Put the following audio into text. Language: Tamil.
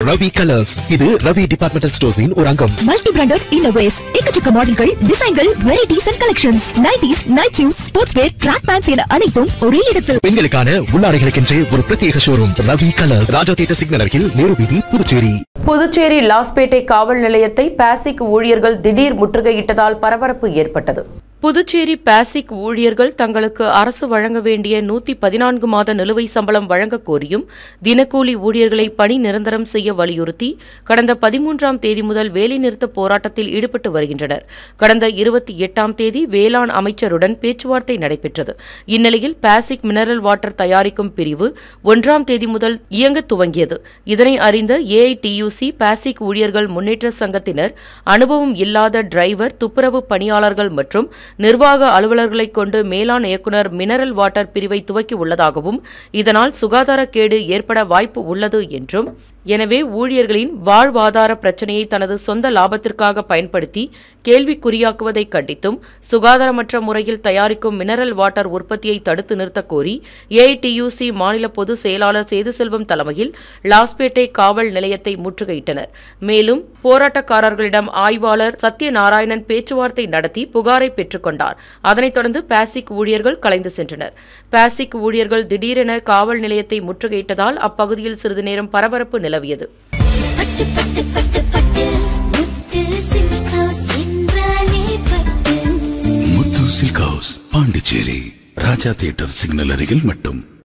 ரவி கலர்ஸ் இது ரவி டிபார்ட்மெண்டல் ஸ்டோர்ஸின் ஒரு அங்கம் மல்டி பிராண்டட் இன்னோவேஸ் எக்கச்சக்க மாடல்கள் டிசைன்கள் varieties and collections nighties night suit sports wear track pants என அனைத்தும் ஒரே இடத்தில் பெண்களுக்கான உள்ளாடைகளுக்கென்றே ஒரு பிரத்யேக showroom Ravi colours Raja theatre signal அருகில் நேரு வீதி புதுச்சேரி புதுச்சேரி லாஸ்பேட்டை காவல் நிலையத்தை பாசிக் ஊழியர்கள் திடீர் முற்றுகையிட்டதால் பரபரப்பு ஏற்பட்டது புதுச்சேரி பாசிக் ஊழியர்கள் தங்களுக்கு அரசு வழங்க வேண்டிய நூத்தி பதினான்கு மாத நிலுவை சம்பளம் வழங்க கோரியும் தினக்கூலி ஊழியர்களை பணி நிரந்தரம் செய்ய வலியுறுத்தி கடந்த பதிமூன்றாம் தேதி முதல் வேலைநிறுத்த போராட்டத்தில் ஈடுபட்டு வருகின்றனர் கடந்த இருபத்தி எட்டாம் தேதி வேளாண் அமைச்சருடன் பேச்சுவார்த்தை நடைபெற்றது இந்நிலையில் பாசிக் மினரல் வாட்டர் தயாரிக்கும் பிரிவு ஒன்றாம் தேதி முதல் இயங்க துவங்கியது இதனை அறிந்த ஏஐடியூசி பாசிக் ஊழியர்கள் முன்னேற்ற சங்கத்தினர் அனுபவம் இல்லாத டிரைவர் துப்புரவு பணியாளர்கள் மற்றும் நிர்வாக அலுவலர்களைக் கொண்டு மேலாண் இயக்குநர் மினரல் வாட்டர் பிரிவை துவக்கி உள்ளதாகவும் இதனால் சுகாதாரக்கேடு ஏற்பட வாய்ப்பு உள்ளது என்றும் எனவே ஊழியர்களின் வாழ்வாதார பிரச்சனையை தனது சொந்த லாபத்திற்காக பயன்படுத்தி கேள்விக்குறியாக்குவதை கண்டித்தும் சுகாதாரமற்ற முறையில் தயாரிக்கும் மினரல் வாட்டர் உற்பத்தியை தடுத்து நிறுத்தக் கோரி ஏஐடியூசி மாநில பொதுச் செயலாளர் சேதுசெல்வம் தலைமையில் லாஸ்பேட்டை காவல் நிலையத்தை முற்றுகையிட்டனர் மேலும் போராட்டக்காரர்களிடம் ஆய்வாளர் சத்யநாராயணன் பேச்சுவார்த்தை நடத்தி புகாரை பெற்றுக்கொண்டார் அதனைத் தொடர்ந்து பாசிக் ஊழியர்கள் கலைந்து சென்றனர் பாசிக் ஊழியர்கள் திடீரென காவல் நிலையத்தை முற்றுகையிட்டதால் அப்பகுதியில் சிறிது நேரம் பரபரப்பு நிலவியது பட்டு பட்டு பட்டு பட்டு முத்து சில்க் ஹவுஸ் என்றாலே Pattu Muthu silk house Pondicherry Raja theatre signal அருகில் மட்டும்